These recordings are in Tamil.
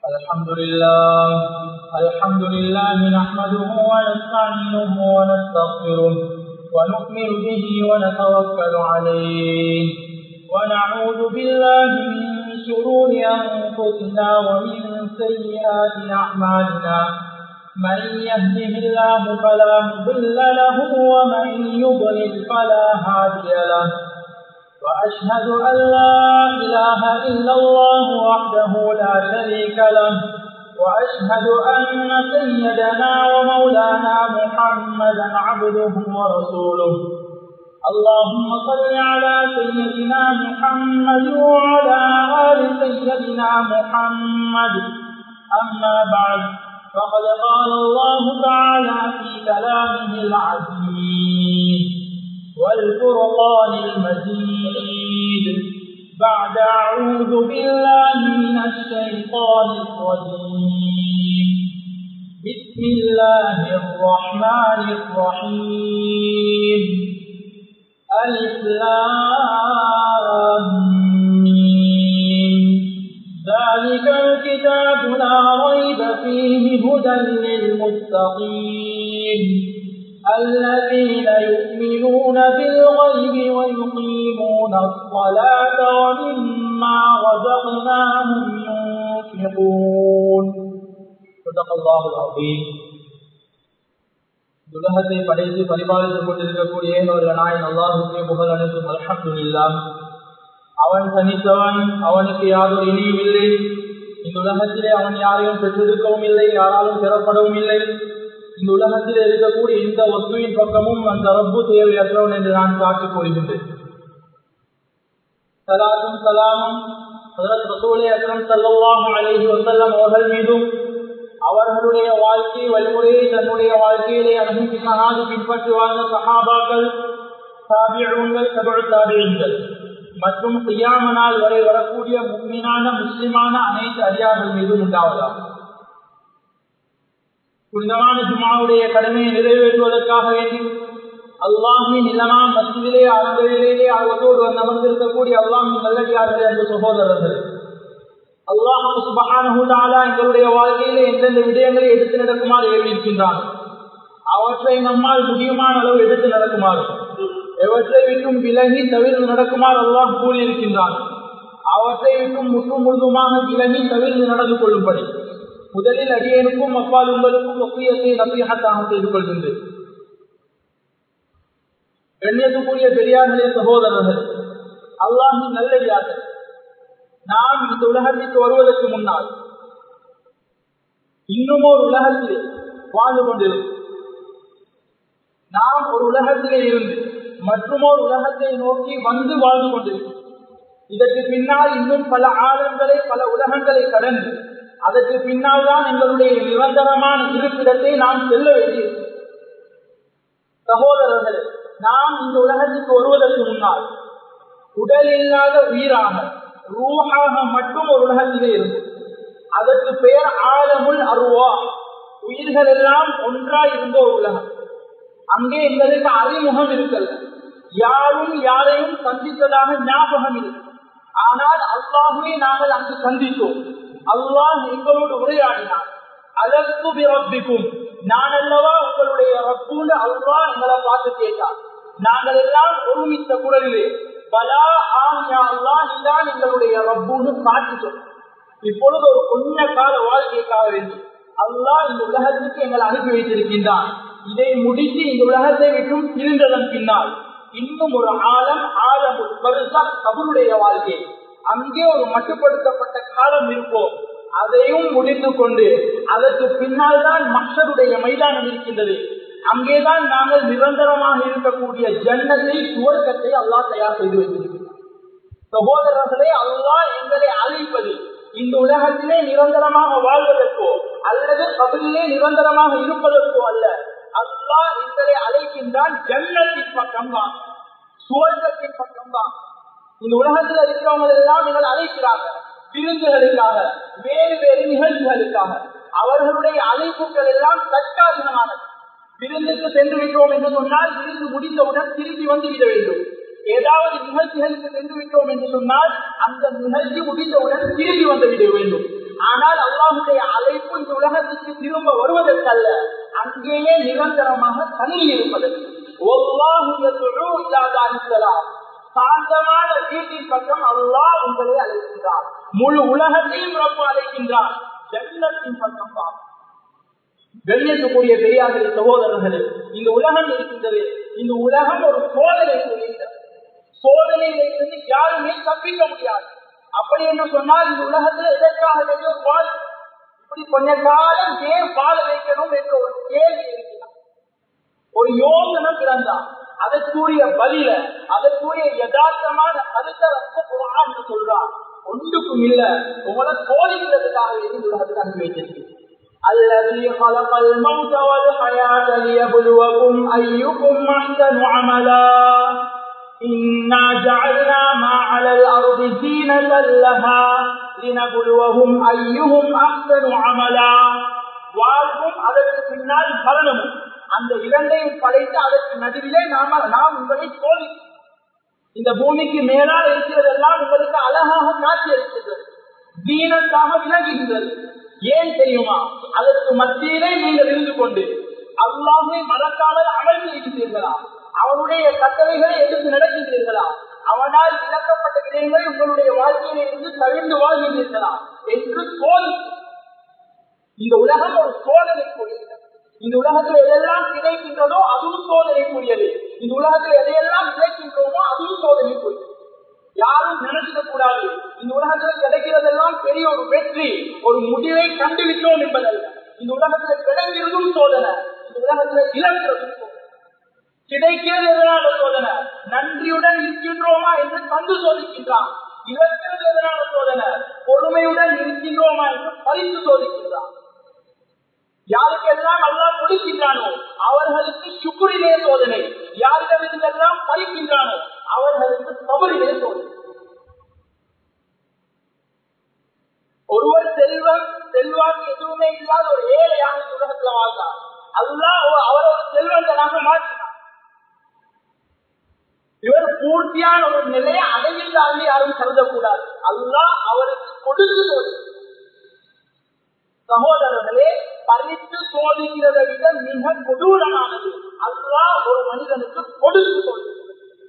الحمد لله الحمد لله نحمده ونستعينه ونستغفره ونؤمن به ونتوكل عليه ونعوذ بالله من شرور أنفسنا ومن سيئات أعمالنا من يهده الله فلا مضل له ومن يضلل فلا هادي له وأشهد أن لا إله إلا الله وحده لا شريك له وأشهد أن سيدنا ومولانا محمدا عبده ورسوله اللهم صل على سيدنا محمد وعلى آل سيدنا محمد أما بعد فقد قال الله تعالى في كلامه العزيز والفرقان المجيد بعد أعوذ بالله من الشيطان الرجيم بسم الله الرحمن الرحيم الإسلام ذلك الكتاب لا ريب فيه هدى للمتقين الذين يؤمنون بالغيب ويقيمون الصلاة ومما رزقناهم ينفقون صدق الله العظيم உலகத்தை படைத்து பரிபாலித்துக் கொண்டிருக்கக்கூடிய ஒரு நாயன் அல்லாஹுக்கே புகழ் அனைத்தும் அல்ஹம்துலில்லா அவன் தனித்தவன் அவனுக்கு யாதொரு இனியும் இல்லை இந்த உலகத்திலே அவன் யாரையும் பெற்றிருக்கவும் இல்லை யாராலும் பெறப்படவும் இல்லை இந்த உலகத்தில் இருக்கக்கூடிய இந்த வஸ்துவின் பக்கமும் அந்த ரப்பு தேவையற்றவன் என்று நான் காட்டிக் கொள்கின்றேன் சலாத்தும் சலாமும் ஹசரத் ரசூலே அக்ரம் சல்லாஹ் அலைஹி வசல்லம் அவர்கள் மீதும் அவர்களுடைய வாழ்க்கை வழிமுறையை தன்னுடைய வாழ்க்கையிலே அனுமதிக்காது பின்பற்றி வாழ்ந்த சஹாபாக்கள் தாபியங்கள் தமிழ் தாபியங்கள் மற்றும் செய்யாம நாள் வரை வரக்கூடிய முக்மீனான முஸ்லிமான அனைத்து அடியார்கள் மீதும் உண்டாவதாகும் புனிதமான ஜுமாவுடைய கடமையை நிறைவேற்றுவதற்காக வேண்டி அல்லாஹின் நிலமா மத்தியிலே அரங்கிலேயே ஆர்வத்தோடு வந்து அமர்ந்திருக்கக்கூடிய அல்லாஹின் நல்லடியார்களே அந்த சகோதரர்கள் அல்லாஹ் சுபகானா எங்களுடைய வாழ்க்கையிலே எந்தெந்த விடயங்களை எடுத்து நடக்குமாறு ஏறியிருக்கின்றான் அவற்றை நம்மால் முடியுமான அளவு எடுத்து நடக்குமாறு எவற்றை விட்டும் விலகி தவிர்த்து நடக்குமாறு அல்லாஹ் கூறியிருக்கின்றான் அவற்றை விட்டும் முற்று முழுதுமாக விலகி தவிர்த்து நடந்து கொள்ளும்படி முதலில் அடியனுக்கும் அப்பால் உங்களுக்கும் ஒப்பியத்தை நம்பியகத்தாக செய்து கொள்கின்றேன் கண்ணியத்துக்குரிய பெரியார்களே சகோதரர்கள் அல்லாஹின் நல்லடியார்கள் நாம் இந்த உலகத்திற்கு வருவதற்கு முன்னால் இன்னும் ஒரு உலகத்திலே வாழ்ந்து கொண்டிருக்கும் நாம் ஒரு உலகத்திலே இருந்து மற்றொரு உலகத்தை நோக்கி வந்து வாழ்ந்து கொண்டிருக்கும் இதற்கு பின்னால் இன்னும் பல ஆழங்களை பல உலகங்களை கடந்து அதற்கு பின்னால் தான் எங்களுடைய நிரந்தரமான இருப்பிடத்தை நாம் செல்ல வேண்டியது சகோதரர்களே நாம் இந்த உலகத்துக்கு வருவதற்கு முன்னால் உடல் இல்லாத உயிராக ரூஹாக மட்டும் ஒரு உலகத்திலே இருக்கும் அதற்கு பெயர் ஆழமுள் அருவா உயிர்கள் எல்லாம் ஒன்றாய் இருந்த ஒரு உலகம் அங்கே எங்களுக்கு அறிமுகம் இருக்கல்ல யாரும் யாரையும் சந்தித்ததாக ஞாபகம் இல்லை ஆனால் அல்லாஹுவே நாங்கள் அங்கு சந்தித்தோம் அல்லாஹ் எங்களோடு உரையாடினார் அதற்கு பிறப்பிக்கும் நான் அல்லவா உங்களுடைய ரப்புன்னு அல்லாஹ் எங்களை பார்த்து கேட்டார் நாங்கள் எல்லாம் ஒருமித்த குரலிலே பலா ஆமியா அல்லா நீதான் எங்களுடைய ரப்புன்னு காட்டிட்டோம் இப்பொழுது ஒரு கொஞ்ச கால வாழ்க்கைக்காக வேண்டும் அல்லாஹ் இந்த உலகத்துக்கு எங்களை அனுப்பி வைத்திருக்கின்றான் இதை முடித்து இந்த உலகத்தை விட்டும் பிரிந்ததன் பின்னால் இன்னும் ஒரு ஆழம் ஆழம் வருஷா கபருடைய வாழ்க்கை அங்கே ஒரு மட்டுப்படுத்தப்பட்ட காலம் இருப்போம் அதையும் முடித்து கொண்டு அதற்கு பின்னால் தான் மக்களுடைய மைதானம் இருக்கின்றது அங்கேதான் நாங்கள் நிரந்தரமாக இருக்கக்கூடிய ஜன்னத்தை சுவர்க்கத்தை அல்லா தயார் செய்து வைத்திருக்கிறோம் சகோதரர்களே அல்லா எங்களை அழைப்பது இந்த உலகத்திலே நிரந்தரமாக வாழ்வதற்கோ அல்லது கபலிலே நிரந்தரமாக இருப்பதற்கோ அல்ல அல்லா எங்களை அழைக்கின்றான் ஜன்னத்தின் பக்கம் தான் சுவர்க்கத்தின் பக்கம் தான் இந்த உலகத்தில் இருக்கிறவங்க எல்லாம் நீங்கள் அழைக்கிறாங்க விருந்துகளுக்காக வேறு வேறு நிகழ்ச்சிகளுக்காக அவர்களுடைய அழைப்புகள் எல்லாம் தற்காலிகமானது விருந்துக்கு சென்று விட்டோம் என்று சொன்னால் விருந்து முடிந்தவுடன் திரும்பி வந்து விட வேண்டும் ஏதாவது நிகழ்ச்சிகளுக்கு சென்று விட்டோம் என்று சொன்னால் அந்த நிகழ்ச்சி முடிந்தவுடன் திரும்பி வந்து விட வேண்டும் ஆனால் அல்லாஹுடைய அழைப்பு இந்த உலகத்துக்கு திரும்ப வருவதற்கல்ல அங்கேயே நிரந்தரமாக தங்கி இருப்பதற்கு சாந்தமான வீட்டின் பக்கம் அல்லாஹ் உங்களை அழைக்கின்றார் முழு உலகத்தையும் ரொம்ப அழைக்கின்றார் ஜன்னத்தின் பக்கம் பார்க்க கண்ணியத்துக்குரிய பெரியார்களே சகோதரர்களே இந்த உலகம் இருக்கின்றது இந்த உலகம் ஒரு சோதனை புரிந்தது சோதனையில இருந்து யாருமே தப்பிக்க முடியாது அப்படி என்று சொன்னால் இந்த உலகத்துல எதற்காக வேண்டிய ஒரு வாழ் இப்படி கொஞ்ச காலம் ஏன் வாழ வைக்கணும் என்ற ஒரு கேள்வி இருக்கிறார் ஒரு யோசனை பிறந்தான் அதற்குரிய பதில அதற்குரிய யதார்த்தமான கருத்தை வந்து குரான் சொல்றான் ஒன்றுக்கும் இல்ல உங்களை சோதிக்கிறதுக்காக இந்த உலகத்துக்கு அனுப்பி வைத்திருக்கிறேன் الذي خلق الموت والحياة ليبلوكم أيكم أحسن عملا إنا جعلنا ما على الأرض زينة لها لنبلوهم أيهم أحسن عملا வாழ்வும் அதற்கு பின்னால் பலனமும் அந்த இரண்டையும் படைத்து அதற்கு நடுவிலே நாம நாம் உங்களை சோதி இந்த பூமிக்கு மேலால் இருக்கிறதெல்லாம் உங்களுக்கு அழகாக காட்சி இருக்கிறது தீனத்தாக விளங்குகின்றது ஏன் தெரியுமா அதற்கு மத்தியிலே நீங்கள் இருந்து கொண்டு அல்லாமே மறக்காமல் அமர்ந்து இருக்கிறீர்களா அவனுடைய கட்டளைகளை எடுத்து நடக்கின்றீர்களா அவனால் இழக்கப்பட்ட விடயங்களை உங்களுடைய வாழ்க்கையில இருந்து தவிர்ந்து வாழ்கின்றீர்களா என்று சோதி இந்த உலகம் ஒரு சோதனைக்குரியது இந்த உலகத்தில் எதெல்லாம் கிடைக்கின்றதோ அதுவும் சோதனைக்குரியது இந்த உலகத்தில் எதையெல்லாம் கிடைக்கின்றோமோ அதுவும் சோதனைக்குரியது யாரும் நினைச்சிட கூடாது இந்த உலகத்தில் கிடைக்கிறதெல்லாம் பெரிய ஒரு வெற்றி ஒரு முடிவை கண்டுவிட்டோம் என்பதல்ல இந்த உலகத்தில் கிடைக்கிறதும் சோதனை இந்த உலகத்தில் இழக்கிறதும் சோதனை கிடைக்கிறது எதனால சோதனை நன்றியுடன் இருக்கின்றோமா என்று தந்து சோதிக்கின்றான் இழக்கிறது எதனால சோதனை பொறுமையுடன் இருக்கின்றோமா என்று பரிசு சோதிக்கின்றான் யாருக்கெல்லாம் அல்லா கொடுக்கின்றானோ அவர்களுக்கு சுக்குரிலே சோதனை யாரிடமிருந்தெல்லாம் பறிக்கின்றானோ அவர்களுக்கு தவறிலே சோதனை ஒருவர் செல்வம் செல்வாக்கு எதுவுமே இல்லாத ஒரு ஏழையான இந்த உலகத்துல வாழ்ந்தார் அதுதான் அவர் ஒரு செல்வந்தனாக மாற்றினார் இவர் பூர்த்தியான ஒரு நிலையை அடையில்லாமல் யாரும் கருதக்கூடாது அதுதான் அவருக்கு கொடுத்து சகோதரர்களே பறித்து சோதிக்கிறதை விட மிக கொடூரமானது அல்லா ஒரு மனிதனுக்கு கொடுத்து சோதிக்கிறது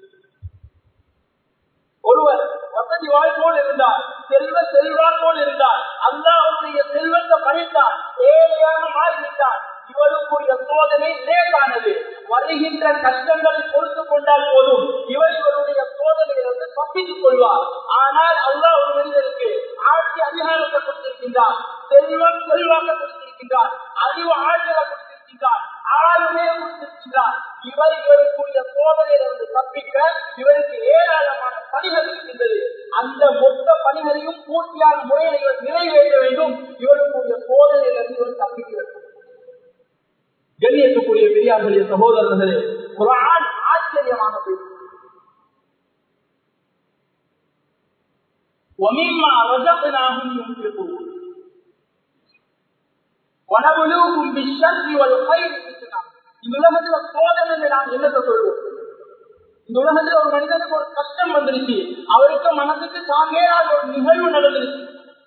ஒருவர் வசதி வாய்ப்போல் இருந்தார் செல்வ செல்வாக்கோல் இருந்தார் அல்லா அவருடைய செல்வத்தை பறித்தார் ஏழையாக மாறிவிட்டார் இவருக்குரிய சோதனை லேசானது வருகின்ற கஷ்டங்களை பொறுத்து கொண்டால் போதும் இவர் இவருடைய சோதனையிலிருந்து தப்பித்துக் கொள்வார் ஆனால் அல்லா ஒரு மனிதருக்கு ஆட்சி அதிகாரத்தை கொடுத்திருக்கின்றார் செல்வம் செல்வாக்க கொடுத்திருக்கின்றார் அறிவு ஆற்றலை கொடுத்திருக்கின்றார் ஆளுமே கொடுத்திருக்கின்றார் இவர் இவருக்குரிய சோதனையிலிருந்து தப்பிக்க இவருக்கு ஏராளமான பணிகள் இருக்கின்றது அந்த மொத்த பணிகளையும் பூர்த்தியான முறையில் இவர் நிறைவேற்ற வேண்டும் இவருக்குரிய சோதனையிலிருந்து இவர் தப்பிக்க வேண்டும் கண்ணியத்துக்குரிய பெரியார்களுடைய சகோதரர்களே குரான் ஆச்சரியமான பேச்சு ومما رزقناهم ينفقون ونبلوهم بالشر والخير فتنة இந்த உலகத்துல சோதனை நாம் என்னத்தை சொல்வோம் இந்த உலகத்துல ஒரு மனிதனுக்கு ஒரு கஷ்டம் வந்துருச்சு அவருக்கு மனசுக்கு தாங்கேயாத ஒரு நிகழ்வு நடந்துருச்சு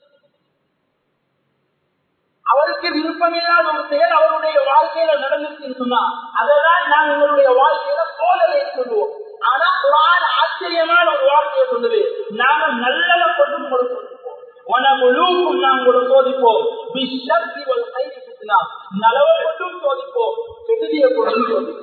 அவருக்கு விருப்பமில்லாத ஒரு செயல் அவருடைய வாழ்க்கையில நடந்துச்சுன்னு சொன்னா அதெல்லாம் நான் உங்களுடைய வாழ்க்கையில சோதனை சொல்லுவோம் ஆனா குரான் ஆச்சரியமான ஒரு வார்த்தையை சொல்லுது நாம நல்லத கொண்டு உங்களுக்கு கொடுப்போம் உனமுழுக்கும் நாம் கூட சோதிப்போம் விஷக்தி ஒரு கைது குத்தினா நலவை கொண்டும் சோதிப்போம் கெடுதியை கொண்டும் சோதிப்போம்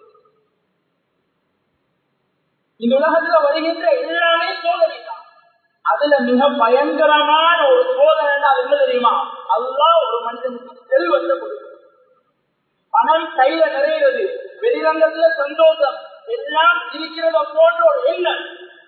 இந்த உலகத்துல வருகின்ற எல்லாமே சோதனை தான் அதுல மிக பயங்கரமான ஒரு சோதனை அது என்ன தெரியுமா அதுதான் ஒரு மனிதனுக்கு செல்வத்தை கொடுக்கும் பணம் கையில நிறையிறது வெளிரங்கத்துல சந்தோஷம் எல்லாம் இருக்கிறத போன்ற ஒரு எண்ணம்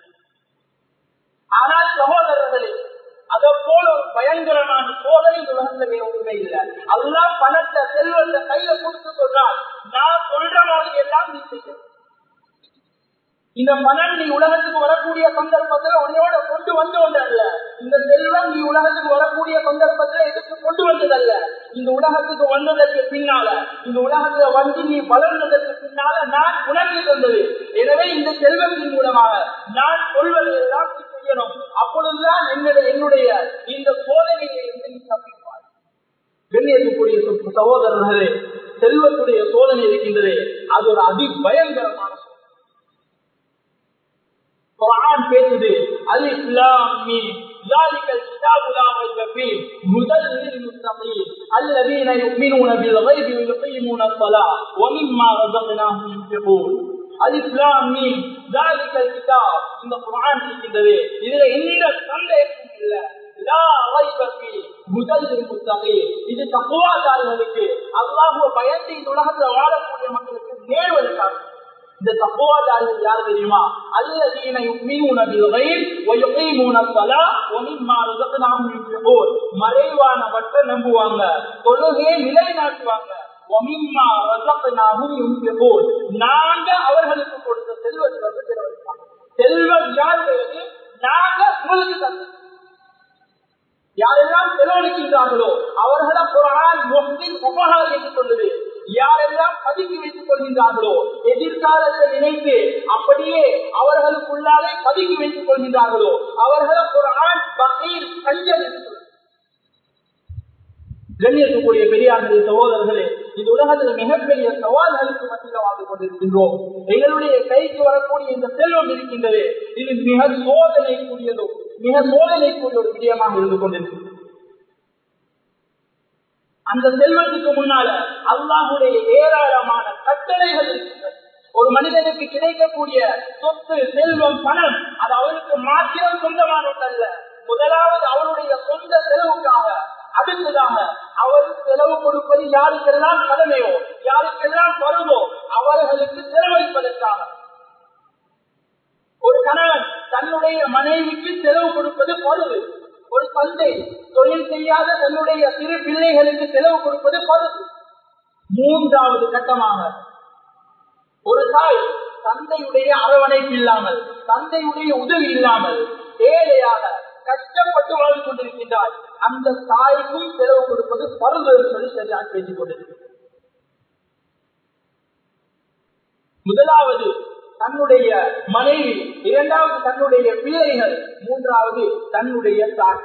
ஆனால் சகோதரர்களே அதை போல ஒரு பயங்கரமான சோதனை இந்த உலகத்திலே ஒன்றுமே இல்லை அதுதான் பணத்தை செல்வத்தை கையில கொடுத்து சொல்றால் நான் சொல்ற மாதிரி எல்லாம் நீ செய்யணும் இந்த மனம் நீ உலகத்துக்கு வரக்கூடிய சந்தர்ப்பத்துல உன்னையோட கொண்டு வந்து ஒன்றல்ல இந்த செல்வம் நீ உலகத்துக்கு வரக்கூடிய சந்தர்ப்பத்துல எதுக்கு கொண்டு வந்ததல்ல இந்த உலகத்துக்கு வந்ததற்கு பின்னால இந்த உலகத்துல வந்து நீ வளர்ந்ததற்கு பின்னால நான் உணர்ந்து தந்தது எனவே இந்த செல்வத்தின் மூலமாக நான் சொல்வதை எல்லாம் நீ செய்ய கொடுக்கணும் அப்பொழுதுதான் என்னுடைய என்னுடைய இந்த சோதனையை இருந்து நீ தப்பிப்பாய் கண்ணியத்துக்குரிய சொ- சகோதரர்களே செல்வத்துடைய சோதனை இருக்கின்றது அது ஒரு அதி பயங்கரமான சோதனை குர்ஆன் பேசுது அலிஃப் லாம் மீம் ذلك الكتاب لا ريب فيه هدى للمتقين الذين يؤمنون بالغيب ويقيمون الصلاة ومما رزقناهم ينفقون அலிஃப் லாம் மீம் ذلك الكتاب இந்த குர்ஆன் இருக்கின்றது இதுல எந்த சந்தேகமும் இல்ல லா ரைப ஃபீ ஹுதல் லில்முத்தகீன் இது தக்வாதாரிகளுக்கு அல்லாஹ்வை பயந்து இந்த உலகத்துல வாழக்கூடிய மக்களுக்கு நேர்வழிக்காக இந்த தக்குவாதாரிகள் யார் தெரியுமா அல்லதீன யுக்மினூன பில் கைப் வ யுகீமூன ஸலா வ மிம்மா ரஸக்னாஹும் யுன்ஃபிகூன் மறைவானவற்றை நம்புவாங்க தொழுகையை நிலைநாட்டுவாங்க வ மிம்மா ரஸக்னாஹும் யுன்ஃபிகூன் நாங்க அவர்களுக்கு கொடுத்த செல்வத்தை வந்து செலவழிப்பாங்க செல்வம் யாருடையது நாங்க உங்களுக்கு தந்தது யாரெல்லாம் செலவழிக்கின்றார்களோ அவர்களை குரான் முஸ்லிம் உபகார் என்று சொல்லுது யாரெல்லாம் பதுக்கி வைத்துக் கொள்கின்றார்களோ எதிர்காலத்தை நினைத்து அப்படியே அவர்களுக்குள்ளாலே பதுக்கி வைத்துக் கொள்கின்றார்களோ அவர்களை குரான் பகீர் கஞ்சல் என்று சொல்லுது கண்ணியத்துக்குரிய பெரியார்களே சகோதரர்களே இந்த உலகத்தில் மிகப்பெரிய சவால்களுக்கு மத்தியில் வாழ்ந்து கொண்டிருக்கின்றோம் எங்களுடைய கைக்கு வரக்கூடிய இந்த செல்வம் இருக்கின்றது இது மிக சோதனைக்குரியதும் மிக சோதனைக்குரிய ஒரு விடயமாக இருந்து கொண்டிருக்கிறது அந்த செல்வத்துக்கு முன்னால அல்லாஹுடைய ஏராளமான கட்டளைகள் இருக்கின்றன ஒரு மனிதனுக்கு கிடைக்கக்கூடிய சொத்து செல்வம் பணம் அது அவருக்கு மாத்திரம் சொந்தமானதல்ல முதலாவது அவருடைய சொந்த செலவுக்காக அடுத்ததாக அவர் செலவு கொடுப்பது யாருக்கெல்லாம் கடமையோ யாருக்கெல்லாம் வருமோ அவர்களுக்கு செலவழிப்பதற்காக ஒரு கணவன் தன்னுடைய மனைவிக்கு செலவு கொடுப்பது பருவு ஒரு தந்தை தொழில் செய்யாத தன்னுடைய சிறு பிள்ளைகளுக்கு செலவு கொடுப்பது பருவு மூன்றாவது கட்டமாக ஒரு தாய் தந்தையுடைய அரவணைப்பு இல்லாமல் தந்தையுடைய உதவி இல்லாமல் ஏழையாக கஷ்டப்பட்டு வாழ்ந்து கொண்டிருக்கின்றார் அந்த தாய்க்கும் செலவு கொடுப்பது பருவு என்று சொல்லி சரியாக பேசிக் கொண்டிருக்கிறது முதலாவது தன்னுடைய மனைவி இரண்டாவது தன்னுடைய பிள்ளைகள் மூன்றாவது தன்னுடைய தாய்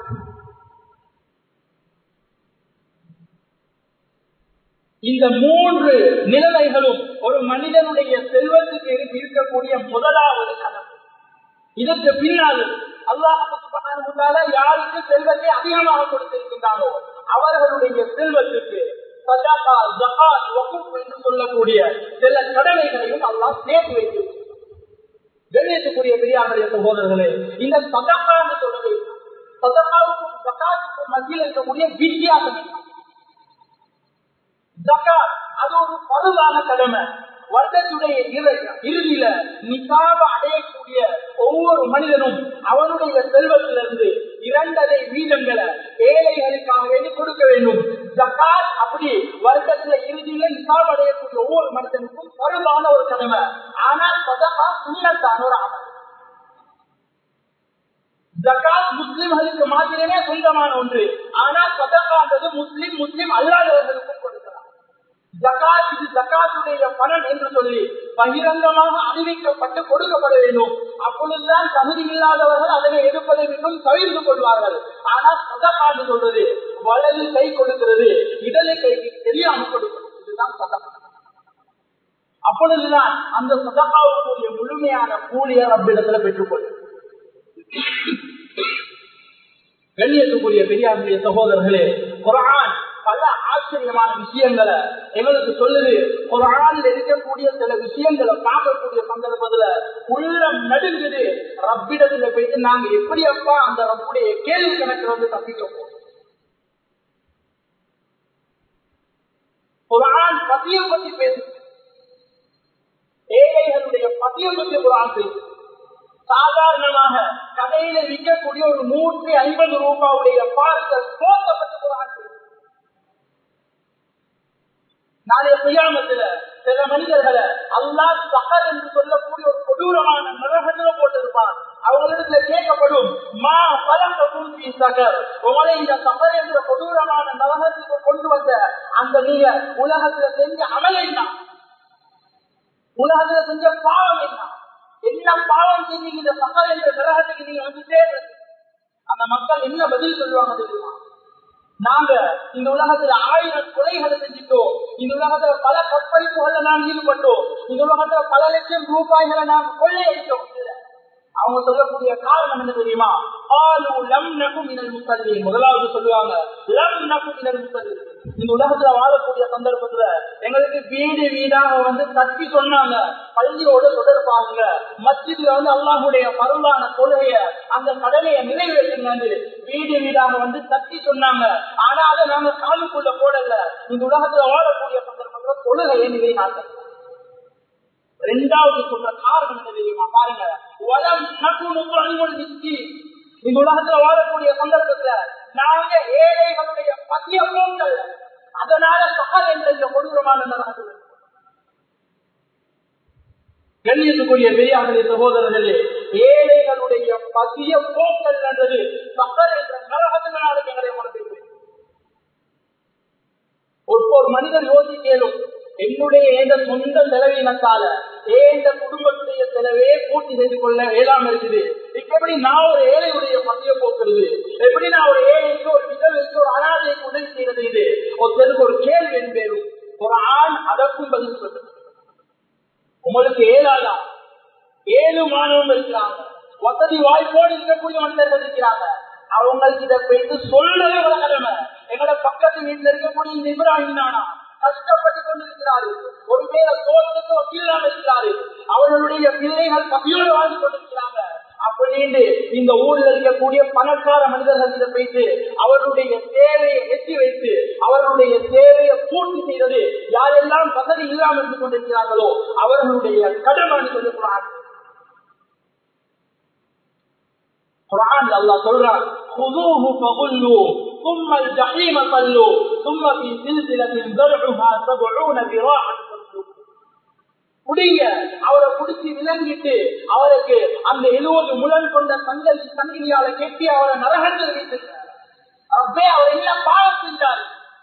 இந்த மூன்று நிலைமைகளும் ஒரு மனிதனுடைய செல்வத்துக்கு இருக்கக்கூடிய முதலாவது கணக்கு இதற்கு பின்னால் அல்லாஹால யாருக்கு செல்வத்தை அதிகமாக கொடுத்திருக்கின்றாரோ அவர்களுடைய செல்வத்துக்கு சஜாகா ஜகாத் வகுப்பு என்று சொல்லக்கூடிய சில கடமைகளையும் அல்லாஹ் சேர்த்து வைத்திருக்கிறார் கண்ணியத்துக்குரிய பெரியாருடைய சகோதரர்களே இந்த சதகா என்று சொல்லவே சதகாவுக்கும் ஜகாத்துக்கும் மத்தியில் இருக்கக்கூடிய வித்தியாசம் என்ன? ஜகாத் அது ஒரு பருவான கடமை வருடத்துடைய இறை- இறுதியில நிசாப அடையக்கூடிய ஒவ்வொரு மனிதனும் அவனுடைய செல்வத்திலிருந்து இரண்டரை வீதங்களை ஏழைகளுக்காக வேண்டி கொடுக்க வேண்டும் ஜக்காத் அப்படி வருடத்துல இறுதியில நிசாப் அடையக்கூடிய ஒவ்வொரு மனிதனுக்கும் பருவான ஒரு கடமை ஆனால் சதகா சுண்ணத்தான ஒரு அமல் ஜக்காத் முஸ்லிம்களுக்கு மாத்திரமே சொந்தமான ஒன்று ஆனால் சதகான்றது முஸ்லிம் முஸ்லிம் அல்லாதவர்களுக்கும் கொடுக்கிறார் ஜக்காத் இது ஜக்காத்துடைய பலன் என்று சொல்லி பகிரங்கமாக அறிவிக்கப்பட்டு கொடுக்கப்பட வேண்டும் அப்பொழுதுதான் தகுதி இல்லாதவர்கள் அதனை எடுப்பதை விட்டும் தவிர்த்து கொள்வார்கள் ஆனால் சதகான்னு சொல்றது வலது கை கொடுக்கிறது இடது கைக்கு தெரியாமல் கொடுக்கிறது இதுதான் சதகா அப்பொழுதுதான் அந்த சதகாவுக்குரிய முழுமையான கூலியை ரப்பிடத்துல பெற்றுக்கொள்ளும் கண்ணியத்துக்குரிய பெரியாருடைய சகோதரர்களே குரான் பல ஆச்சரியமான விஷயங்களை எங்களுக்கு சொல்லுது குரானில் இருக்கக்கூடிய சில விஷயங்களை பார்க்கக்கூடிய சந்தர்ப்பத்துல உள்ளம் நடுங்குது ரப்பிடத்துல போயிட்டு நாங்க எப்படி அப்பா அந்த ரப்புடைய கேள்வி கணக்கு வந்து தப்பிக்க போறோம் குரான் பத்தியம் பத்தி பேசுது ஏழைகளுடைய பத்தியம் பத்தி குரான் பேசுது சாதாரணமாக கடையில விற்கக்கூடிய ஒரு நூற்றி ஐம்பது ரூபாவுடைய பார்சல் போக்கப்பட்டு குரான் பேசுது நாளைய சுயாமத்துல சில மனிதர்களை அல்லா சகர் என்று சொல்லக்கூடிய ஒரு கொடூரமான நரகத்துல போட்டிருப்பான் அவங்களிடத்துல கேட்கப்படும் மா பலங்க பூசி சகர் உங்களை இந்த சகர் என்ற கொடூரமான நரகத்துக்கு கொண்டு வந்த அந்த நீங்க உலகத்துல செஞ்ச அமல் என்ன உலகத்துல செஞ்ச பாவம் என்ன என்ன பாவம் செஞ்சீங்க இந்த சக்கர் என்ற கிரகத்துக்கு நீங்க வந்து சேர்றது அந்த மக்கள் என்ன பதில் சொல்லுவாங்க தெரியுமா நாங்க இந்த உலகத்துல ஆயிரம் கொலைகளை செஞ்சிட்டோம் இந்த உலகத்துல பல கற்பழிப்புகள்ல நாம் ஈடுபட்டோம் இந்த உலகத்துல பல லட்சம் ரூபாய்களை நாம் கொள்ளையடித்தோம் அவங்க சொல்லக்கூடிய காரணம் என்ன தெரியுமா ஆலு லம் நகு மினல் முசல்லி முதலாவது சொல்லுவாங்க லம் நகு மினல் முசல்லி இந்த உலகத்துல வாழக்கூடிய சந்தர்ப்பத்துல எங்களுக்கு வீடு வீடாக வந்து தட்டி சொன்னாங்க பள்ளியோட தொடர்பாங்க மஸ்ஜித்ல வந்து அல்லாஹுடைய பருளான கொள்கைய அந்த கடலையை நிறைவேற்றுங்க வீடு வீடாக வந்து தட்டி சொன்னாங்க ஆனா அதை நாங்க காலுக்குள்ள போடல இந்த உலகத்துல வாழக்கூடிய சந்தர்ப்பத்துல கொள்கையை நிறைவேற்ற ரெண்டாவது சொல்ற காரணம் என்ன தெரியுமா பாருங்க வளம் நட்பு நிச்சி இந்த உலகத்துல வாழக்கூடிய சந்தர்ப்பத்துல நாங்க ஏழைகளுடைய பத்திய போங்கள் அதனால சகல் என்ற இந்த கொடூரமான நரகத்தில் கண்ணியத்துக்குரிய பெரியார்களே சகோதரர்களே ஏழைகளுடைய பசிய போக்கல் என்றது சகல் என்ற நரகத்தினால எங்களை மனதில் ஒரு மனிதர் யோசிக்கலும் என்னுடைய எந்த சொந்த செலவினத்தால ஏந்த குடும்பத்துடைய செலவே பூர்த்தி செய்து கொள்ள இயலாம இருக்குது எப்படி நான் ஒரு ஏழையுடைய பசிய போக்குறது எப்படி நான் ஒரு ஏழைக்கு ஒரு விதவைக்கு ஒரு அனாதைக்கு உதவி செய்யறது இது ஒருத்தருக்கு ஒரு கேள்வி என்பேரும் ஒரு ஆண் அதற்கும் பதில் சொல்றது உங்களுக்கு ஏழாதா ஏழு மாணவங்க இருக்கிறாங்க வசதி வாய்ப்போடு இருக்கக்கூடிய மனிதர்கள் இருக்கிறாங்க அவங்களுக்கு இதை போயிட்டு சொல்லவே ஒரு கடமை எங்களோட பக்கத்து வீட்டுல இருக்கக்கூடிய இந்த இப்ராஹிம் நானா கஷ்டப்பட்டு கொண்டிருக்கிறாரு ஒரு பேர சோழத்துக்கு வக்கீலாக இருக்கிறாரு அவர்களுடைய பிள்ளைகள் பசியோடு வாழ்ந்து கொண்டிருக்கிறாங்க அப்படின்னு இந்த ஊரில் இருக்கக்கூடிய பணக்கார மனிதர்கள் இதை போயிட்டு அவர்களுடைய தேவையை எட்டி வைத்து அவர்களுடைய தேவையை பூர்த்தி செய்வது யாரெல்லாம் வசதி இல்லாமல் இருந்து கொண்டிருக்கிறார்களோ அவர்களுடைய கடமை சொல்லுகிறார்கள் குரான் அல்லாஹ் சொல்றான் خذوه فغلوا ثم الجحيم صلوا ثم في سلسلة ذرعها سبعون ذراعا குடிங்க அவரை குடிச்சு விளங்கிட்டு அவருக்கு அந்த எழுபது முழன் கொண்ட சங்கல் சங்கிலியால கெட்டி அவரை நரகத்தில் வைத்து அப்பே அவர் என்ன பாவம் செஞ்சார்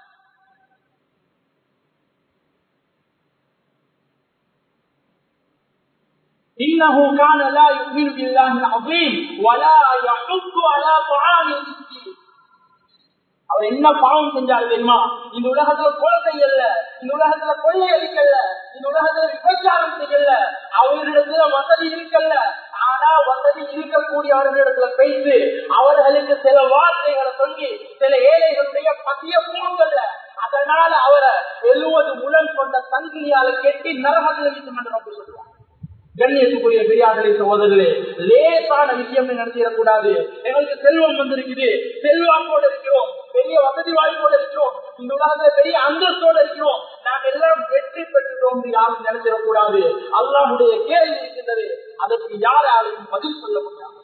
إنه كان لا يؤمن بالله العظيم ولا يحض على طعام المسكين அவர் என்ன பாவம் செஞ்சாரு தெரியுமா இந்த உலகத்துல கொலை செய்யல இந்த உலகத்துல கொள்ளை அடிக்கல இந்த உலகத்துல விபச்சாரம் செய்யல அவர்களிடத்துல வசதி இருக்கல்ல ஆனா வசதி இருக்கக்கூடியவர்களிடத்துல பேசி அவர்களுக்கு சில வார்த்தைகளை சொல்லி சில ஏழைகளுடைய பசிய போங்கல்ல அதனால அவரை எழுவது முழன் கொண்ட சங்கிலியால கெட்டி நரகத்தில் வைக்கும் என்று சொல்லுவார் கண்ணியத்துக்குரிய பெரியார்களே சகோதரர்களே லேசான விஷயம் நடத்திடக்கூடாது எங்களுக்கு செல்வம் வந்திருக்குது செல்வாக்கோடு இருக்கிறோம் பெரிய வசதி வாய்ப்போடு இருக்கிறோம் இந்த உலகத்துல பெரிய அந்தஸ்தோடு இருக்கிறோம் நாம் எல்லாம் வெற்றி பெற்றுட்டோம் என்று யாரும் நினைச்சிடக்கூடாது அல்லாஹுடைய கேள்வி இருக்கின்றது அதற்கு யாராலையும் பதில் சொல்ல முடியாது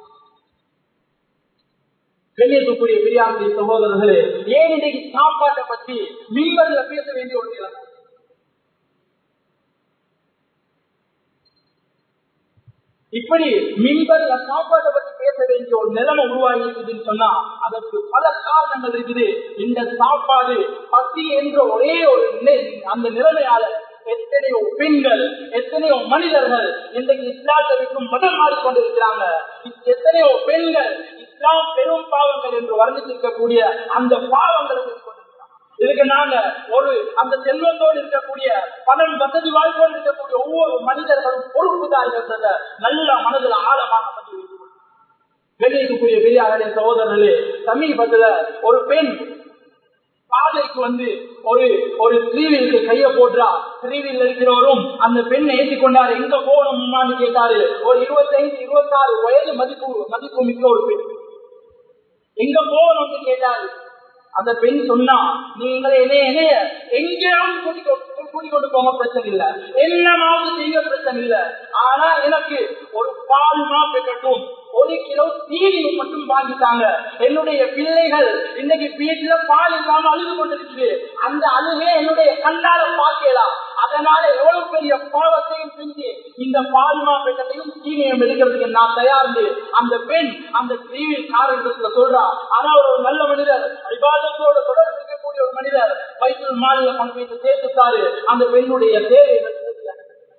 கண்ணியத்துக்குரிய பெரியார்களே சகோதரர்களே ஏன் இன்னைக்கு சாப்பாட்டை பற்றி மீன்பல்ல பேச வேண்டிய ஒரு நிலைமை இப்படி மின்பர்ல சாப்பாட்டை பத்தி பேச வேண்டிய ஒரு நிலைமை உருவாகி இருக்குதுன்னு சொன்னா அதற்கு பல காரணங்கள் இருக்குது இந்த சாப்பாடு பசி என்ற ஒரே ஒரு அந்த நிலைமையால எத்தனையோ பெண்கள் எத்தனையோ மனிதர்கள் இன்றைக்கு இஸ்லாத்திற்கும் மதம் மாறிக்கொண்டிருக்கிறாங்க எத்தனையோ பெண்கள் இஸ்லாம் பெரும் பாவங்கள் என்று வர்ணித்திருக்கக்கூடிய அந்த பாவங்களுக்கு இதுக்கு நாங்க ஒரு அந்த செல்வத்தோடு இருக்கக்கூடிய பணம் வசதி வாய்ப்போடு இருக்கக்கூடிய ஒவ்வொரு மனிதர்களும் பொறுப்புதாரிகள் நல்ல மனதில் ஆழமாக பதிவு வெளியேறக்கூடிய பெரியாரே சகோதரர்களே சமீபத்துல ஒரு பெண் பாதைக்கு வந்து ஒரு ஒரு ஸ்ரீவிலுக்கு கைய போடுறா ஸ்ரீவில் இருக்கிறவரும் அந்த பெண்ணை ஏற்றி கொண்டாரு எங்க போகணும்னு கேட்டாரு ஒரு இருபத்தைந்து இருபத்தி ஆறு வயது மதிப்பு மதிப்பு மிக்க ஒரு பெண் எங்க போகணும்னு கேட்டாரு அந்த பெண் சொன்னா நீங்கள் என்னைய என்னைய எங்கேயாவது கூட்டிக் கொண்டு போக பிரச்சனை இல்ல என்னமாவது செய்ய பிரச்சனை இல்ல ஆனா எனக்கு ஒரு பால் மாப்பு கட்டும் ஒரு கிலோ தீனி மட்டும் வாங்கிட்டாங்க என்னுடைய பிள்ளைகள் இன்னைக்கு வீட்டுல பால் இல்லாம அழுது கொண்டிருக்குது அந்த அழுகே என்னுடைய கண்ணால பார்க்கலாம் அதனால எவ்வளவு பெரிய பாவத்தையும் செஞ்சு இந்த பால் மாப்பேட்டையும் தீனியம் எடுக்கிறதுக்கு நான் தயார்ந்து அந்த பெண் அந்த தீவில் காரணத்துல சொல்றா ஆனா ஒரு நல்ல மனிதர் விவாதத்தோட தொடர்பு இருக்கக்கூடிய ஒரு மனிதர் வயிற்று மாநில கொண்டு போய் சேர்த்துட்டாரு அந்த பெண்ணுடைய தேவையை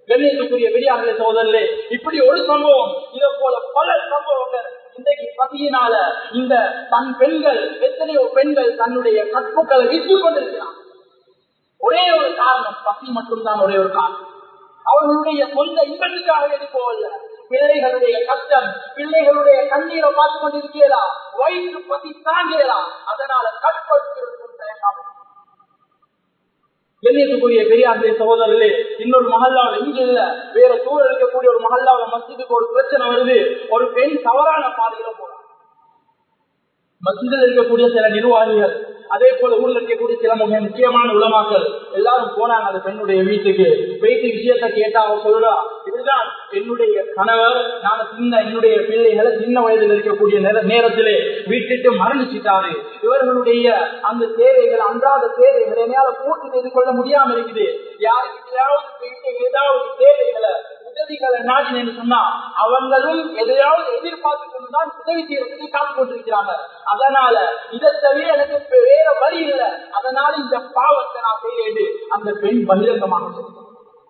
கண்ணியத்துக்குரிய பெரியார்களே சோதரிலே இப்படி ஒரு சம்பவம் இதை போல பல சம்பவங்கள் இன்றைக்கு பசியினால இந்த தன் பெண்கள் எத்தனையோ பெண்கள் தன்னுடைய கற்புக்களை விற்றுக் கொண்டிருக்கிறார் ஒரே ஒரு காரணம் பசி மட்டும்தான் ஒரே ஒரு காரணம் அவர்களுடைய சொந்த இன்பத்துக்காக வேண்டி போகல பிள்ளைகளுடைய கஷ்டம் பிள்ளைகளுடைய கண்ணீரை பார்த்து கொண்டிருக்கிறா வயிற்று பசி தாங்கலாம் அதனால கற்படுத்துவதற்கு தயங்காமல் கண்ணியத்துக்குரிய பெரியார்களே சகோதரர்களே இன்னொரு மஹல்லாவில் இங்க இல்ல வேற சூழல் இருக்கக்கூடிய ஒரு மஹல்லாவில் மஸ்ஜிதுக்கு ஒரு பிரச்சனை வருது ஒரு பெண் தவறான பாதையில போறான் மஸ்ஜிதில் இருக்கக்கூடிய சில நிர்வாகிகள் அதே போல ஊர்ல இருக்கக்கூடிய சில மிக முக்கியமான உலமாக்கள் எல்லாரும் போனாங்க அந்த பெண்ணுடைய வீட்டுக்கு பேசி விஷயத்த கேட்டா அவ சொல்றா இதுதான் என்னுடைய கணவர் நான் சின்ன என்னுடைய பிள்ளைகளை சின்ன வயதில் இருக்கக்கூடிய நேர- நேரத்திலே விட்டுட்டு மரணிச்சிட்டாரு இவர்களுடைய அந்த தேவைகள் அன்றாட தேவைகளை என்னால பூர்த்தி செய்து கொள்ள முடியாம இருக்குது யாருக்கிட்டையாவது போயிட்டு ஏதாவது தேவைகளை உதவிகளை நாடினு சொன்னா அவங்களும் எதையாவது எதிர்பார்த்து கொண்டுதான் உதவி செய்யறதுக்கு காத்து கொண்டிருக்கிறாங்க அதனால இதை தவிர எனக்கு இப்ப வேற வழி இல்லை அதனால இந்த பாவத்தை நான் செய்யறது அந்த பெண் பகிரங்கமாக சொல்லுங்க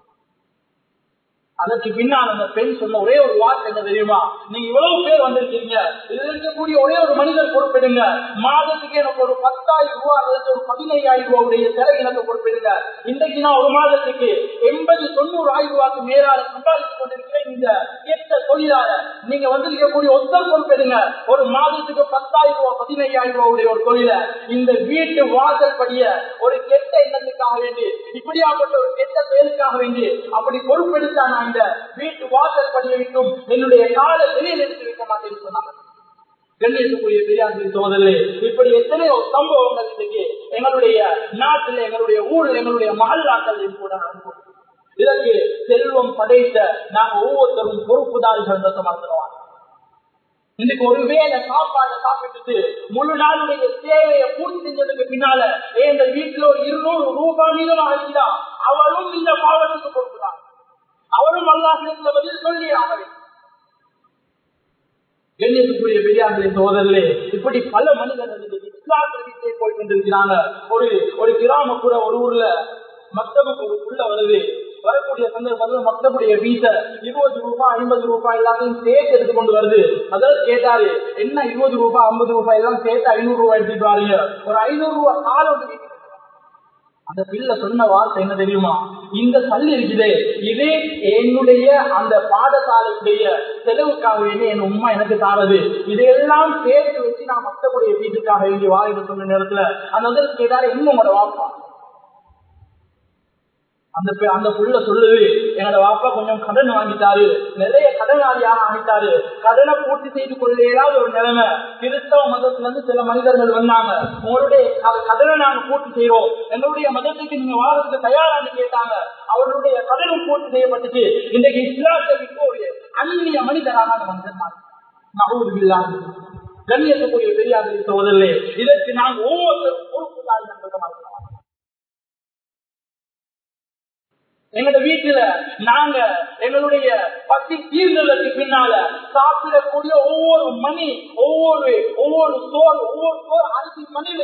அதற்கு பின்னால் அந்த பெண் சொன்ன ஒரே ஒரு வார்த்தை என்ன தெரியுமா நீங்க இவ்வளவு பேர் வந்திருக்கீங்க இதுல இருக்கக்கூடிய ஒரே ஒரு மனிதர் பொறுப்பிடுங்க மாதத்துக்கு எனக்கு ஒரு பத்தாயிரம் ரூபாய் அல்லது ஒரு பதினையாயிரம் ரூபாவுடைய செலவு எனக்கு பொறுப்பிடுங்க இன்றைக்கு நான் ஒரு மாதத்துக்கு எண்பது தொண்ணூறு ஆயிரம் ரூபாய்க்கு மேலால சம்பாதித்துக் கொண்டிருக்கிறேன் இந்த கெட்ட தொழிலாளர் நீங்க வந்திருக்கக்கூடிய ஒத்தர் பொறுப்பிடுங்க ஒரு மாதத்துக்கு பத்தாயிரம் ரூபாய் பதினையாயிரம் ரூபாவுடைய ஒரு தொழில இந்த வீட்டு வாசல் படிய ஒரு கெட்ட எண்ணத்துக்காக வேண்டி இப்படியாப்பட்ட ஒரு கெட்ட செயலுக்காக வேண்டி அப்படி பொறுப்பெடுத்தா நான் இந்த வீட்டு வாசல் படிய விட்டும் என்னுடைய கால வெளியில் எடுத்து வைக்க மாட்டேன்னு சொன்னாங்க கண்ணியத்துக்குரிய பெரியார்கள் சோதரிலே இப்படி எத்தனையோ சம்பவங்கள் இன்றைக்கு எங்களுடைய நாட்டில் எங்களுடைய ஊரில் எங்களுடைய மகல்லாக்கள் கூட நடந்து இதற்கு செல்வம் படைத்த நாங்க ஒவ்வொருத்தரும் பொறுப்புதாரிகள் என்று சமர்த்தனவாங்க இன்னைக்கு ஒரு வேலை சாப்பாடு சாப்பிட்டுட்டு முழு நாளுடைய தேவையை பூர்த்தி செஞ்சதுக்கு பின்னால எங்க வீட்டுல ஒரு இருநூறு ரூபாய் மீதமாக இருந்தா அவரும் இந்த பாவத்துக்கு பொறுப்புதான் அவரும் அல்லாஹிடத்துல பதில் சொல்லி ஆகவே கண்ணியத்துக்குரிய பெரியார்களே சோதரிலே இப்படி பல மனிதர்கள் இந்த இஸ்லாத்திற்கே போய் கொண்டிருக்கிறாங்க ஒரு ஒரு கிராமப்புற ஒரு ஊர்ல மக்தபுக்கு ஒரு புள்ள வருது வரக்கூடிய சந்தர்ப்பத்தில் மக்தபுடைய வீட்டை இருபது ரூபாய் ஐம்பது ரூபாய் எல்லாத்தையும் சேர்த்து எடுத்து கொண்டு வருது அதாவது கேட்டாரு என்ன இருபது ரூபாய் ஐம்பது ரூபாய் எல்லாம் சேர்த்து ஐநூறு ரூபாய் எடுத்துட்டு வாருங்க ஒரு ஐநூறு ரூபாய் காலம் வந்து வீட்டுக்கு அந்த பிள்ளை சொன்ன வார்த்தை என்ன தெரியுமா இந்த சல்லி இருக்குதே இது என்னுடைய அந்த பாடசாலையுடைய செலவுக்காக வேண்டி என் உண்மை எனக்கு தாரது இதையெல்லாம் சேர்த்து வச்சு நான் மத்தக்கூடிய வீட்டுக்காக வேண்டி வாங்கிட்டு சொன்ன நேரத்துல அந்த வந்து கேட்டாரு இன்னும் உங்களோட வாப்பா அந்த பே- அந்த புள்ள சொல்லுது என்னோட வாப்பா கொஞ்சம் கடன் வாங்கிட்டாரு நிறைய கடனாளியாக ஆகிட்டாரு கடனை பூர்த்தி செய்து கொள்ள இயலாத ஒரு நிலைமை கிறிஸ்தவ மதத்துல இருந்து சில மனிதர்கள் வந்தாங்க உங்களுடைய க- கடனை நாங்க பூர்த்தி செய்யறோம் எங்களுடைய மதத்துக்கு நீங்க வாழறதுக்கு தயாரான்னு கேட்டாங்க அவர்களுடைய கடனும் பூர்த்தி செய்யப்பட்டுச்சு இன்றைக்கு இஸ்லாத்தை விட்டு ஒரு அந்நிய மனிதராக அந்த மனிதன் நகூதுபில்லாது கண்ணியத்துக்குரிய பெரியார்கள் சோதரிலே இதற்கு நாங்கள் ஒவ்வொருத்தரும் பொறுப்புதாரி என்பதை எங்களோட வீட்டுல நாங்க எங்களுடைய பசி தீர்ந்ததற்கு பின்னால சாப்பிடக்கூடிய ஒவ்வொரு மணி ஒவ்வொரு ஒவ்வொரு சோறு ஒவ்வொரு சோறு அரிசி மணில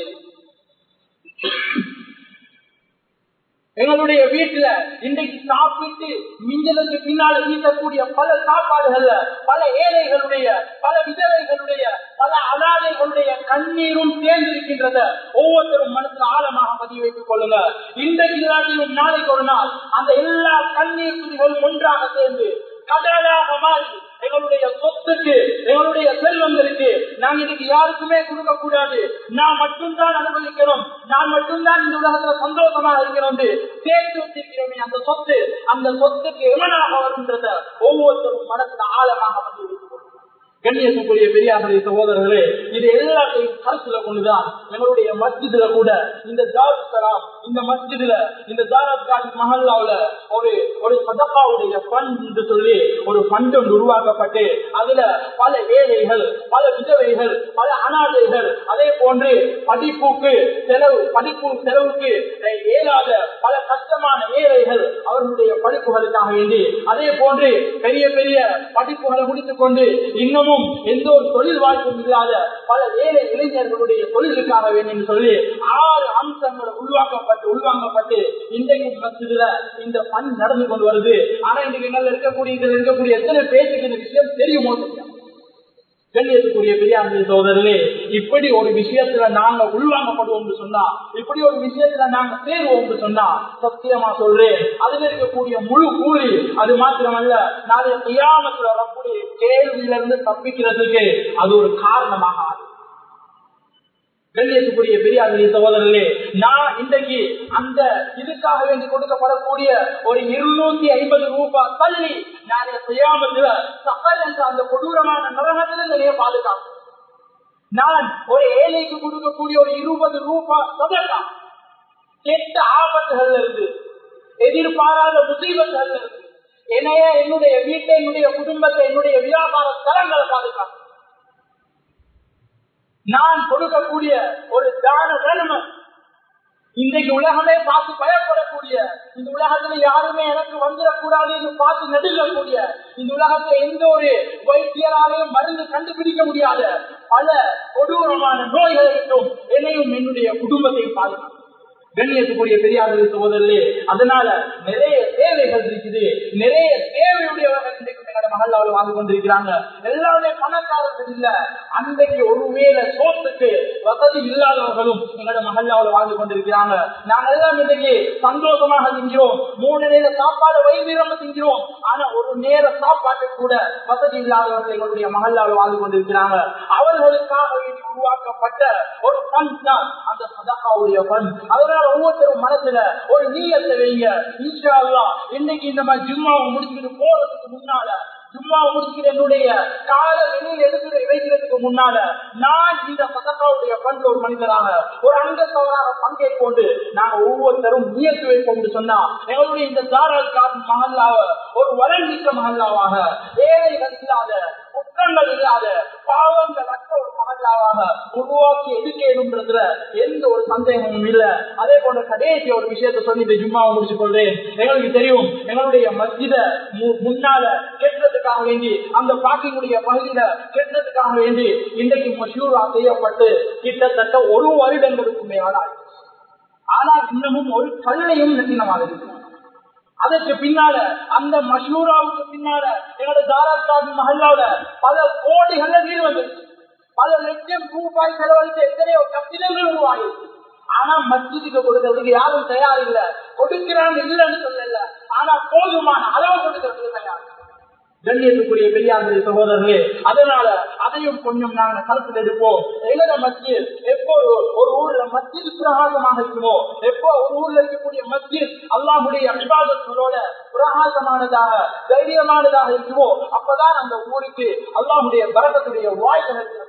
எங்களுடைய வீட்டுல இன்றைக்கு சாப்பிட்டு மிஞ்சலுக்கு பின்னால வீசக்கூடிய பல சாப்பாடுகள்ல பல ஏழைகளுடைய பல விதவைகளுடைய பல அனாதைகளுடைய கண்ணீரும் சேர்ந்திருக்கின்றத ஒவ்வொருத்தரும் மனசுல ஆழமாக பதிவு வைத்துக் கொள்ளுங்க இன்றைக்கு இல்லாட்டியும் நாளைக்கு ஒரு நாள் அந்த எல்லா கண்ணீர் துளிகளும் ஒன்றாக சேர்ந்து கடலாக மாறி எங்களுடைய சொத்துக்கு எங்களுடைய செல்வங்களுக்கு நாங்க இன்னைக்கு யாருக்குமே கொடுக்க கூடாது நான் மட்டும்தான் அனுபவிக்கிறோம் நான் மட்டும்தான் இந்த உலகத்துல சந்தோஷமா இருக்கிறோம் சேர்த்து வச்சிருக்கிறோமே அந்த சொத்து அந்த சொத்துக்கு எவனாக வருகின்றத ஒவ்வொருத்தரும் மனசுல ஆழமாக பதிவு வைத்துக் கொள்ளும் கண்ணியத்துக்குரிய பெரியார்களே சகோதரர்களே இது எல்லாத்தையும் கருத்துல கொண்டுதான் எங்களுடைய மஸ்ஜிதுல கூட இந்த ஜாருசலாம் இந்த மஸ்ஜிதுல இந்த ஜாரத்கான் மஹல்லாவுல ஒரு ஒரு சதப்பாவுடைய பண்ட் என்று சொல்லி ஒரு பண்ட் ஒன்று உருவாக்கப்பட்டு அதுல பல ஏழைகள் பல விதவைகள் பல அனாதைகள் அதே போன்று படிப்புக்கு செலவு படிப்பு செலவுக்கு அஹ், இயலாத பல கஷ்டமான ஏழைகள் அவர்களுடைய படிப்புகளுக்காக வேண்டி அதே போன்று பெரிய பெரிய படிப்புகளை முடித்துக் கொண்டு இன்னும் இன்னமும் எந்த ஒரு தொழில் வாய்ப்பும் இல்லாத பல ஏழை இளைஞர்களுடைய தொழிலுக்காக வேண்டும் சொல்லி ஆறு அம்சங்கள் உருவாக்கப்பட்டு உள்வாங்கப்பட்டு இன்றைக்கு மத்தியில இந்த பணி நடந்து கொண்டு வருது ஆனா இன்றைக்கு எங்கள் இருக்கக்கூடிய இதில் இருக்கக்கூடிய எத்தனை பேருக்கு இந்த விஷயம் தெரியுமோ தெரியாது கண்ணியத்துக்குரிய பெரியாண்மை சோதரர்களே இப்படி ஒரு விஷயத்துல நாங்க உள்வாங்கப்படுவோம் சொன்னா இப்படி ஒரு விஷயத்துல நாங்க சேருவோம் சொன்னா சத்தியமா சொல்றேன் அதுல இருக்கக்கூடிய முழு கூலி அது மாத்திரமல்ல நாளைய கியாமத்துல வரக்கூடிய கேள்வியிலிருந்து தப்பிக்கிறதுக்கு அது ஒரு காரணமாக ஆகும். கண்ணியத்துக்குரிய பெரியார்களே சகோதரர்களே நான் இன்றைக்கு அந்த இதுக்காக வேண்டி கொடுக்கப்படக்கூடிய ஒரு இருநூத்தி ஐம்பது ரூபாய் தள்ளி நாளைய செய்யாமத்துல சகல் என்ற அந்த கொடூரமான நரகத்துல நிறைய பாதுகாப்பு நான் ஒரு ஏழைக்கு கொடுக்கக்கூடிய ஒரு இருபது ரூபாய் சதலாம் கெட்ட ஆபத்துகள்ல இருந்து எதிர்பாராத முசீபத்துகள்ல இருந்து என்னைய என்னுடைய வீட்டை என்னுடைய குடும்பத்தை என்னுடைய வியாபார தரங்களை பாதுகாப்பு நான் கொடுக்கக்கூடிய ஒரு தான தர்மம் இன்றைக்கு உலகமே பார்த்து பயப்படக்கூடிய இந்த உலகத்துல யாருமே எனக்கு வந்துடக்கூடாது என்று பார்த்து நடுங்கக்கூடிய இந்த உலகத்துல எந்த ஒரு வைத்தியராலையும் மருந்து கண்டுபிடிக்க முடியாத பல கொடூரமான நோய்களை விட்டும் என்னையும் என்னுடைய குடும்பத்தையும் பாதுகாக்கும் கண்ணியத்துக்குரிய பெரியார்கள் சகோதரர்களே அதனால நிறைய தேவைகள் இருக்குது நிறைய தேவையுடையவர்கள் இன்றைக்கு எங்களோட மகள்ல வாழ்ந்து கொண்டிருக்கிறாங்க எல்லாருமே பணக்காரர்கள் இல்ல அன்றைக்கு ஒருவேளை சோத்துக்கு வசதி இல்லாதவர்களும் எங்களோட மகள்ல வாழ்ந்து கொண்டிருக்கிறாங்க நாங்க எல்லாம் இன்றைக்கு சந்தோஷமாக திங்கிறோம் மூணு நேர சாப்பாடு வைத்தியம் திங்கிறோம் ஆனா ஒரு நேர சாப்பாட்டு கூட வசதி இல்லாதவர்கள் எங்களுடைய மகள்ல வாழ்ந்து கொண்டிருக்கிறாங்க அவர்களுக்காக வேண்டி உருவாக்கப்பட்ட ஒரு பண் தான் அந்த சதகாவுடைய பண் அதனால ஒவ்வொருத்தரும் மனசுல ஒரு நீயத்தை வைங்க இன்ஷா அல்லாஹ் இன்னைக்கு இந்த மாதிரி ஜும்மாவை முடிச்சுட்டு போறதுக்கு முன்னால ஜும்மாவை முடிச்சுட்டு என்னுடைய கால வெளியில் எடுத்து வைக்கிறதுக்கு முன்னால நான் இந்த சதகாவுடைய பண்பு ஒரு மனிதராக ஒரு அங்கத்தவராக பங்கேற்கொண்டு நாங்க ஒவ்வொருத்தரும் முயற்சி வைப்போம் சொன்னா எங்களுடைய இந்த தாராள் காட்டும் மகல்லாவ ஒரு வளர்மிக்க மகல்லாவாக ஏழைகள் இல்லாத குற்றங்கள் இல்லாத பாவங்கள் அற்ற ஒரு மகல்லாவாக உருவாக்கி எடுக்கணும்ன்றதுல எந்த ஒரு சந்தேகமும் இல்ல அதே போன்ற கடைசி ஒரு விஷயத்த சொல்லி இந்த ஜும்மாவை முடிச்சு கொள்றேன் எங்களுக்கு தெரியும் எங்களுடைய மஸ்ஜித மு- முன்னால கெட்டதுக்காக வேண்டி அந்த பாக்கினுடைய பகுதியில கெட்டதுக்காக வேண்டி இன்றைக்கு மஷூரா செய்யப்பட்டு கிட்டத்தட்ட ஒரு வருடங்களுக்கு மேலான ஆனால் இன்னமும் ஒரு கல்லையும் நெட்டினமாக இருக்கு அதற்கு பின்னால அந்த மஷூராவுக்கு பின்னால எங்களோட தாராக்காவி மஹல்லாவோட பல கோடிகள்ல நீர் வந்துருச்சு பல லட்சம் ரூபாய் செலவழித்து எத்தனையோ கட்டிடங்கள் உருவாகிருக்கு ஆனா மஸ்ஜிதுக்கு கொடுக்கறதுக்கு யாரும் தயார் இல்ல கொடுக்கிறாங்க இல்லைன்னு சொல்லல ஆனா போதுமான அளவு கொடுக்கறதுக்கு தயார் கண்ணியத்துக்குரிய பெரியார்களே சகோதரர்களே அதனால அதையும் கொஞ்சம் நாங்க கருத்தில் எடுப்போம் எங்களோட மஸ்ஜித் எப்போ ஒரு ஊர்ல மஸ்ஜித் பிரகாசமாக இருக்குமோ எப்போ ஒரு ஊர்ல இருக்கக்கூடிய மஸ்ஜித் அல்லாஹுடைய விவாதங்களோட பிரகாசமானதாக தைரியமானதாக இருக்குமோ அப்பதான் அந்த ஊருக்கு அல்லாஹுடைய பரகத்துடைய வாய்ப்புகள் திறக்கப்படும்.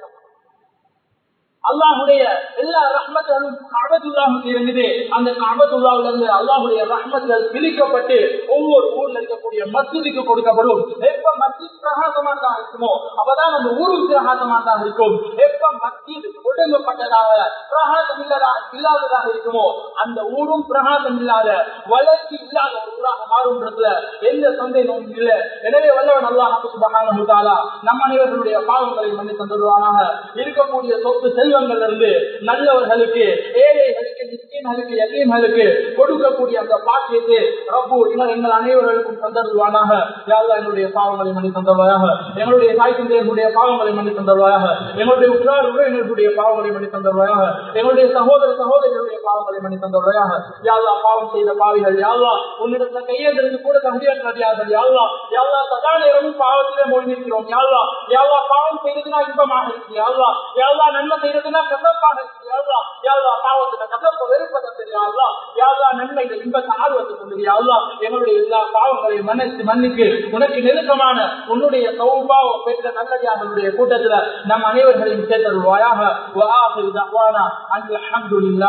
அல்லாஹுடைய எல்லா ரஹ்மத்துகளும் காபத்துல்லாவுக்கு இருந்தது அந்த காபத்துல்லாவில இருந்து அல்லாஹுடைய ரஹ்மத்துகள் பிரிக்கப்பட்டு ஒவ்வொரு ஊர்ல இருக்கக்கூடிய மஸ்ஜிதுக்கு கொடுக்கப்படும் எப்ப மஸ்ஜித் பிரகாசமானதாக இருக்குமோ அப்பதான் அந்த ஊரும் பிரகாசமானதாக இருக்கும் எப்ப மஸ்ஜித் ஒடுங்கப்பட்டதாக பிரகாசம் இல்லதா இல்லாததாக இருக்குமோ அந்த ஊரும் பிரகாசம் இல்லாத வளர்ச்சி இல்லாத ஒரு ஊராக மாறும்ன்றதுல எந்த சந்தேகமும் இல்லை எனவே வல்லவன் அல்லாஹ் சுபஹானஹு தஆலா நம் அனைவர்களுடைய பாவங்களை மன்னித்து தந்துடுவானாக இருக்கக்கூடிய சொத்து செல்வங்கள்ல இருந்து நல்லவர்களுக்கு ஏழைகளுக்கு மிஸ்கீன்களுக்கு யத்தீம்களுக்கு கொடுக்கக்கூடிய அந்த பாக்கியத்தை ரப்பு இவர் எங்கள் அனைவர்களுக்கும் தந்தருவானாக யாழ்லா எங்களுடைய பாவங்களை மன்னி தந்தருவாயாக எங்களுடைய தாய் தந்தையர்களுடைய பாவங்களை மன்னி தந்தருவாயாக எங்களுடைய உற்றார் உறவினர்களுடைய பாவங்களை மன்னி தந்தருவாயாக எங்களுடைய சகோதர சகோதரர்களுடைய பாவங்களை மன்னி தந்தருவாயாக யாழ்லா பாவம் செய்த பாவிகள் யாழ்லா உன்னிடத்துல கையெழுத்து கூட தகுதியற்றடியார்கள் யாழ்லா யாழ்லா சதா நேரமும் பாவத்திலே மூழ்கிருக்கிறோம் யாழ்லா யாழ்லா பாவம் செய்ததுனா இன்பமாக இருக்கு யாழ்லா யாழ்லா நன்மை செய்ததுனா கசப்பாக இருக்கு யாழ்லா யாழ்லா பாவத்துல கசப்ப வெறுப்பதை தெரியாதா யாழ்லா நன்மைகள் இன்பத்தை ஆர்வத்தை கொண்டு யாழ்லா எங்களுடைய எல்லா பாவங்களையும் மன்னித்து மன்னிக்கு உனக்கு நெருக்கமான உன்னுடைய சௌபாவ பெற்ற நல்லடியார்களுடைய கூட்டத்துல நம் அனைவர்களையும் சேர்த்தருவாயாக அல்ஹம்துலில்லாஹ்